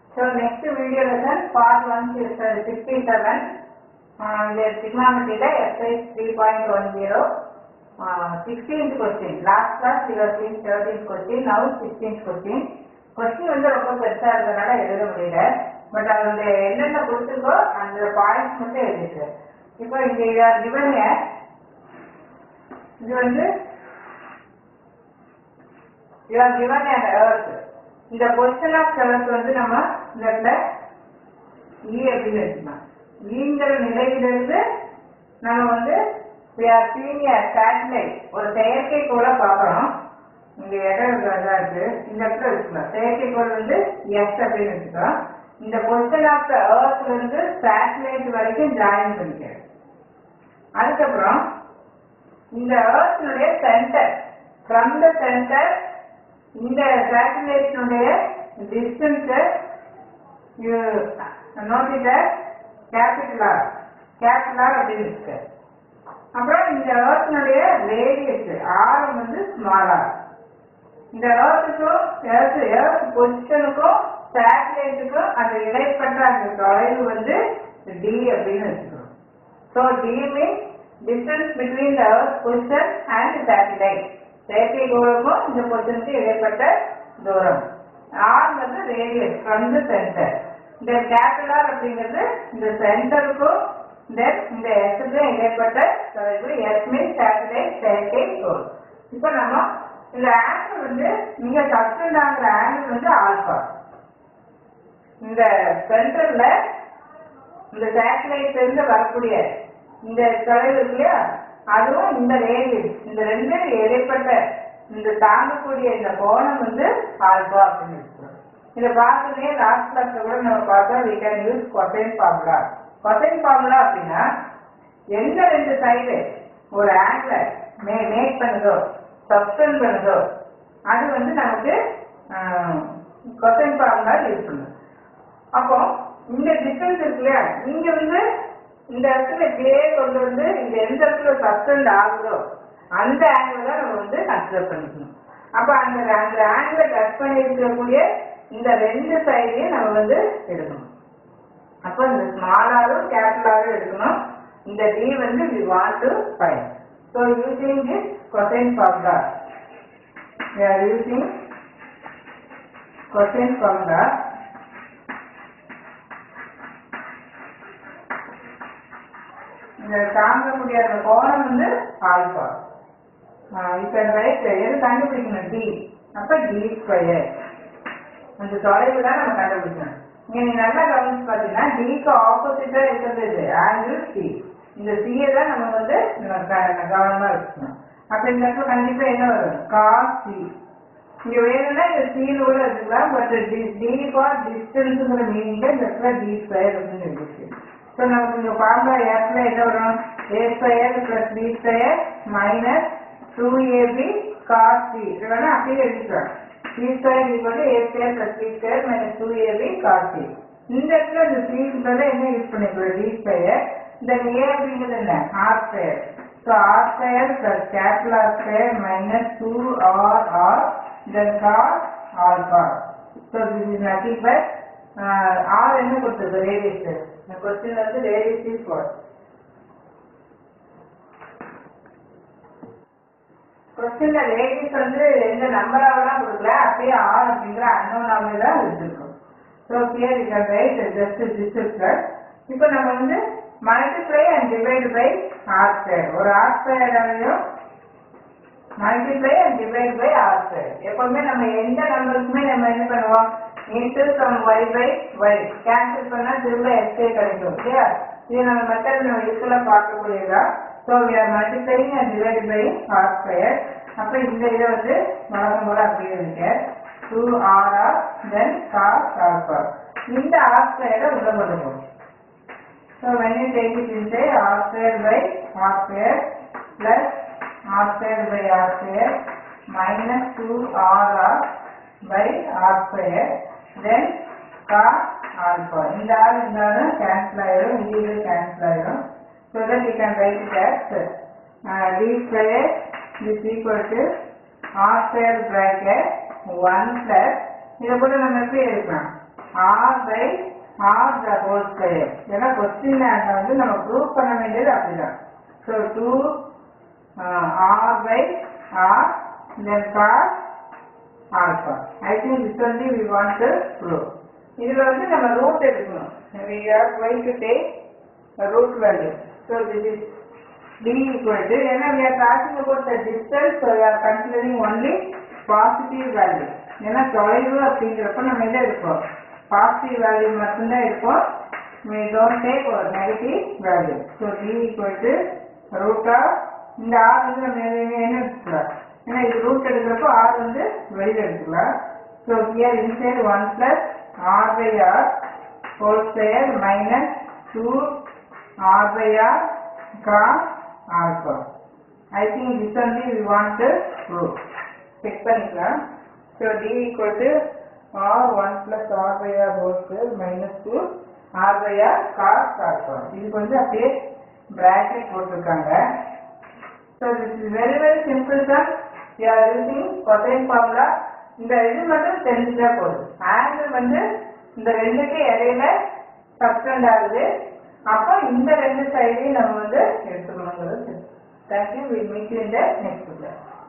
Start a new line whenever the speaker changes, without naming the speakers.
So next video lesson part one is uh, 67 uh, the trigonometry la exercise 3.10 uh, 16th question last class we were seeing 13th question now 16th question question வந்து ரொம்ப பெருசா இருக்கிறதுனால எழுத முடியல but அதோட என்னென்ன கொடுத்துருக்கோ அந்த points மட்டும் எழுதிருக்கு இப்போ இங்க given a இது வந்து you are given an earth இந்த பொசிஷன் ஆஃப் earth வந்து நம்ம இந்த இடத்துல E அப்படின்னு எடுத்துக்கலாம் ஈங்கிற நிலையிலிருந்து நம்ம வந்து we are seeing a satellite ஒரு செயற்கைக்கோள பார்க்கறோம் இங்க இடம் இருக்கிறதா இருக்கு இந்த இடத்துல வச்சுக்கலாம் செயற்கைக்கோள் வந்து எஸ் அப்படின்னு வச்சுக்கலாம் இந்த பொசிஷன் ஆஃப் த earthல இருந்து சேட்டலைட் வரைக்கும் ஜாயின் பண்ணிக்கிறேன் அதுக்கப்புறம் இந்த earthனுடைய சென்டர் ஃப்ரம் த சென்டர் இந்த சேட்டலைட்டினுடைய distance you note it capital R capital R அப்படின்னு இருக்கு அப்புறம் இந்த earthனுடைய ரேடியஸ் ஆரம் வந்து ஸ்மால் ஆர் இந்த earthக்கும் எர்த் எர்த் பொசிஷனுக்கும் சேட்டலைட்டுக்கும் அந்த இடைப்பட்ட அந்த தொலைவு வந்து டி அப்படின்னு வச்சுக்கிறோம் so D means distance between the earth position and satellite செயற்கைக்கோளுக்கும் இந்த பொசிஷனுக்கு இடைப்பட்ட தூரம் ஆர் வந்து ரேடியஸ் ஃப்ரம் த சென்டர் இந்த கேபிட்டல் அப்படிங்கிறது இந்த சென்டருக்கும் தென் இந்த எஸ்க்கும் இடைப்பட்ட தொலைவு எஸ் மீன் சேட்டலைட் செயற்கைக்கோள் இப்போ நம்ம இந்த ஆங்கிள் வந்து நீங்க சஸ்பெண்ட் ஆகிற ஆங்கிள் வந்து ஆல்பா இந்த சென்டர்ல இந்த சேட்டலைட்ல இருந்து வரக்கூடிய இந்த தொலைவு இருக்கு இல்லையா அதுவும் இந்த ரேடியஸ் இந்த ரெண்டு இடைப்பட்ட இந்த தாங்கக்கூடிய இந்த கோணம் வந்து ஆல்பா அப்படின்னு இருக்கிறோம் இதை பார்த்தோன்னே லாஸ்ட் கிளாஸ்ல கூட நம்ம பார்த்தோம் we can use cosine formula cosine formula அப்படின்னா எந்த ரெண்டு சைடு ஒரு ஆங்கிள் மே மேக் பண்ணுதோ சப்ஸ்டெண்ட் பண்ணுதோ அது வந்து நமக்கு கொசைன் ஃபார்முலா யூஸ் பண்ணும் அப்போ இந்த டிஸ்டன்ஸ் இருக்கு இல்லையா இங்க வந்து இந்த இடத்துல இப்படியே கொண்டு வந்து இந்த எந்த இடத்துல சஸ்பெண்ட் ஆகுதோ அந்த ஆங்கிள் தான் நம்ம வந்து கன்சிடர் பண்ணிக்கணும் அப்ப அந்த அந்த ஆங்கிளை கட் பண்ணி இருக்கக்கூடிய இந்த ரெண்டு சைடையும் நம்ம வந்து எடுக்கணும் அப்போ இந்த ஸ்மாலாரும் கேபிட்டலாரும் எடுக்கணும் இந்த டி வந்து we want to find so using this cosine formula we are using cosine formula இந்த தாங்கக்கூடிய அந்த கோணம் வந்து ஆல்பா இப்ப ரைட் எது கண்டுபிடிக்கணும் டி அப்ப டி ஸ்கொயர் அந்த தொலைவு தான் நம்ம கண்டுபிடிக்கணும் இங்க நீங்க நல்லா கவனிச்சு பாத்தீங்கன்னா டிக்கு ஆப்போசிட்டா இருக்கிறது இது ஆங்கிள் சி இந்த சியை தான் நம்ம வந்து நம்ம க- கவனமா வச்சுக்கணும் அப்ப இந்த இடத்துல கண்டிப்பா என்ன வரும் காஸ் சி இங்க வேணும்னா இந்த சீல் கூட எடுத்துக்கலாம் பட் டி ஃபார் டிஸ்டன்ஸுங்கிற மீனிங்ல இந்த இடத்துல டி ஸ்கொயர் அப்படின்னு இருக்கு ஸோ நமக்கு இந்த ஃபார்முலா ஏற்கனவே என்ன வரும் A square plus B square minus two AB cos C இது வேணா அப்படியே எழுதிக்கலாம் C square equal A square plus B square minus two AB cos C இந்த இடத்துல இந்த சின்றதை என்ன யூஸ் பண்ணிக்கிறோம் டி ஸ்கொயர் இந்த ஏ அப்படிங்கிறது என்ன R square so R square plus capital R square minus two R R then cos alpha so this is nothing but R என்ன கொடுத்தது ரேடியஸ் இந்த கொஸ்டின் வந்து ரேடியஸ் இஸ் வாட் கொஸ்டின்ல radius வந்து எந்த நம்பராவெல்லாம் கொடுக்கல அப்படியே ஆர் அப்படிங்கிற அன்னோனாமே தான் வச்சிருக்கோம் so clear you can write just this is இப்போ நம்ம வந்து multiply and divide by R square ஒரு ஆர் ஸ்கொயரையும் multiply and divide by R square எப்பவுமே நம்ம எந்த நம்பருக்குமே நம்ம என்ன பண்ணுவோம் into some y by y cancel பண்ணா திரும்ப எஸ்கே கிடைக்கும் இல்லையா இது நம்ம மெத்தட் நம்ம யூஸ்ஃபுல்லாக பார்க்கக்கூடியதா so we are multiplying and divide by R square அப்போ இந்த இதை வந்து வழக்கம் போல அப்படியே இருக்கு two R R then cos alpha இந்த ஆர் ஸ்கொயரை உள்ள கொண்டு போகும் So when you take it inside r square by r square plus r square by r square minus 2 r r by r square then cos alpha. இந்த r இந்த r cancel ஆயிரும் இது இது cancel ஆயிரும் so that you can write it as uh, d square is equal to r square bracket 1 plus இதை கூட நம்ம எப்படி எழுதலாம் R by R the whole square ஏன்னா கொஸ்டின் வந்து நம்ம ப்ரூவ் பண்ண வேண்டியது அப்படிதான் so two R by R then cos alpha I think this only we want to prove இதுல வந்து நம்ம ரூட் எடுக்கணும் we are going to take a root value so this is d equal to ஏன்னா we are talking about the distance so we are considering only positive value ஏன்னா தொலைவு அப்படிங்கிறப்ப நம்ம என்ன இருப்போம் பாசிட்டிவ் வேல்யூ மட்டும்தான் இருக்கும் we don't take ஒரு negative value so d equal to root of இந்த r வந்து நம்ம என்ன என்ன எடுத்துக்கலாம் ஏன்னா இது ரூட் எடுக்கிறப்போ r வந்து வெளியில எடுத்துக்கலாம் so here inside one plus R by R whole square minus two R by R cos alpha I think this only we want to prove check பண்ணிக்கலாம் so D equal to R one plus R by R whole square minus two R by R cos alpha இதுக்கு வந்து அப்படியே bracket போட்டிருக்காங்க So this is very very simple sir. We are using cosine formula. இந்த இது மட்டும் தெரிஞ்சுட்டா போதும் angle வந்து இந்த ரெண்டுக்கு இடையில சப்ஸ்டண்ட் ஆகுது அப்போ இந்த ரெண்டு சைடையும் நம்ம வந்து எடுத்துக்கணுங்கிறது thank you will meet in the next class